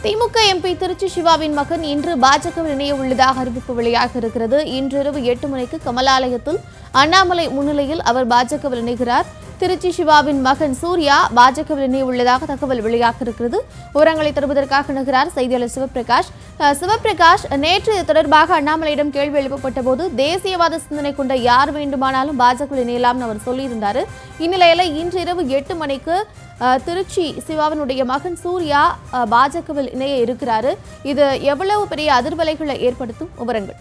திமுக MP Trichy சிவாவின் மகன் இன்று பாஜகவில் இணைய உள்ளதாக அறிவிப்பு வெளியாக இருக்கிறது இன்றிரவு எட்டு மணிக்கு கமலாலயத்தில் அண்ணாமலை முன்னிலையில் அவர் பாஜகவில் இணைகிறார் திருச்சி சிவாவின் மகன் சூர்யா பாஜகவில் இணைய உள்ளதாக தகவல் வெளியாக இருக்கிறது விவரங்களை தருவதற்காக இணைகிறார் செய்தியாளர் சிவபிரகாஷ் அஹ், சிவபிரகாஷ் நேற்று இது தொடர்பாக அண்ணாமலையிடம் கேள்வி எழுப்பப்பட்ட போது தேசியவாத சிந்தனை கொண்ட யார் வேண்டுமானாலும் பாஜகவில் இணையலாம்னு அவர் சொல்லியிருந்தாரு இந்நிலையில இன்று இரவு எட்டு மணிக்கு அஹ், திருச்சி சிவாவினுடைய மகன் சூர்யா அஹ், பாஜகவில் இணைய இருக்கிறாரு இது எவ்வளவு பெரிய அதிர்வலைகளை ஏற்படுத்தும் விவரங்கள்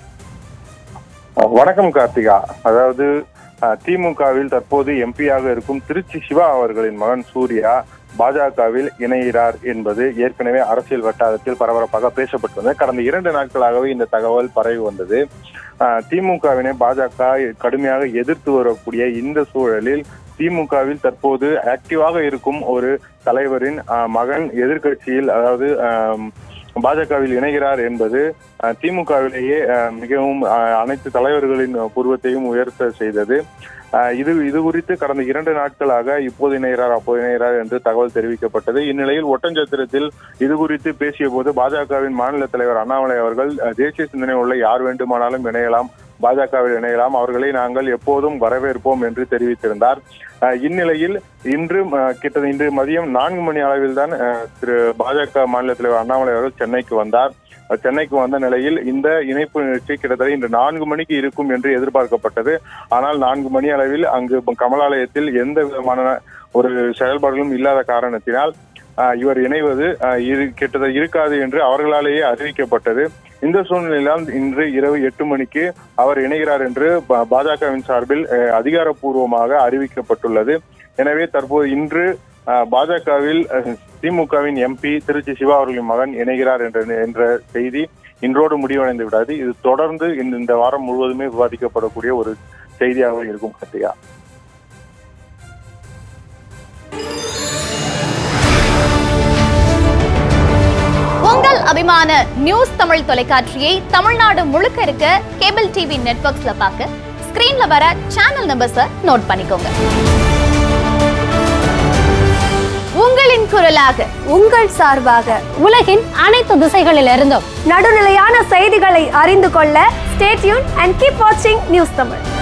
வணக்கம் கார்த்திகா அதாவது அஹ், திமுகவில் தற்போது எம்பியாக இருக்கும் திருச்சி சிவா அவர்களின் மகன் சூர்யா பாஜகவில் இணைகிறார் என்பது ஏற்கனவே அரசியல் வட்டாரத்தில் பரபரப்பாக பேசப்பட்டு வந்தது கடந்த இரண்டு நாட்களாகவே இந்த தகவல் பரவி வந்தது அஹ், திமுகவினை பாஜக கடுமையாக எதிர்த்து வரக்கூடிய இந்த சூழலில் திமுகவில் தற்போது ஆக்டிவாக இருக்கும் ஒரு தலைவரின் அஹ், மகன் எதிர்க்கட்சியில் அதாவது அஹ், பாஜகவில் இணைகிறார் என்பது அஹ், திமுகவிலேயே அஹ், மிகவும் அஹ், அனைத்து தலைவர்களின் பூர்வத்தையும் உயர்த்த செய்தது அஹ், இது இது குறித்து கடந்த இரண்டு நாட்களாக இப்போது இணைகிறார் அப்போது இணைகிறார் என்று தகவல் தெரிவிக்கப்பட்டது இந்நிலையில் ஒட்டஞ்சத்திரத்தில் இது குறித்து பேசிய போது பாஜகவின் மாநில தலைவர் அண்ணாமலை அவர்கள் அஹ், தேசிய சிந்தனை உள்ள யார் வேண்டுமானாலும் இணையலாம் பாஜகவில் இணையலாம் அவர்களை நாங்கள் எப்போதும் வரவேற்போம் என்று தெரிவித்திருந்தார் அஹ், இந்நிலையில் இன்று அஹ், கிட்ட இன்று மதியம் நான்கு மணி அளவில் தான் திரு பாஜக மாநில தலைவர் அண்ணாமலை அவர்கள் சென்னைக்கு வந்தார் அஹ், சென்னைக்கு வந்த நிலையில் இந்த இணைப்பு நிகழ்ச்சி கிட்டத்தட்ட இன்று நான்கு மணிக்கு இருக்கும் என்று எதிர்பார்க்கப்பட்டது ஆனால் நான்கு மணி அளவில் அங்கு கமலாலயத்தில் எந்த விதமான ஒரு செயல்பாடுகளும் இல்லாத காரணத்தினால் அஹ், இவர் இணைவது அஹ், இரு கிட்டத்தட்ட இருக்காது என்று அவர்களாலேயே அறிவிக்கப்பட்டது இந்த சூழ்நிலையில்தான் இன்று இரவு எட்டு மணிக்கு அவர் இணைகிறார் என்று பா- பாஜகவின் சார்பில் அஹ், அதிகாரப்பூர்வமாக அறிவிக்கப்பட்டுள்ளது எனவே தற்போது இன்று அஹ், பாஜகவில் அஹ், திமுகவின் எம்பி திருச்சி சிவா அவர்களின் மகன் இணைகிறார் என்ற என்ற செய்தி இன்றோடு முடிவடைந்து விடாது இது தொடர்ந்து இந்த இந்த வாரம் முழுவதுமே விவாதிக்கப்படக்கூடிய ஒரு செய்தியாக இருக்கும் கத்தியா உங்கள் அபிமான நியூஸ் தமிழ் தொலைக்காட்சியை தமிழ்நாடு முழுக்க இருக்க கேபிள் டிவி நெட்வொர்க்ஸ்ல பார்க்க ஸ்கிரீன்ல வர சேனல் நம்பர்ஸை நோட் பண்ணிக்கோங்க உங்களின் குரலாக உங்கள் சார்பாக உலகின் அனைத்து திசைகளிலிருந்தும் நடுநிலையான செய்திகளை அறிந்து கொள்ள ஸ்டேட்யூன் அண்ட் கீப் வாட்சிங் நியூஸ் தமிழ்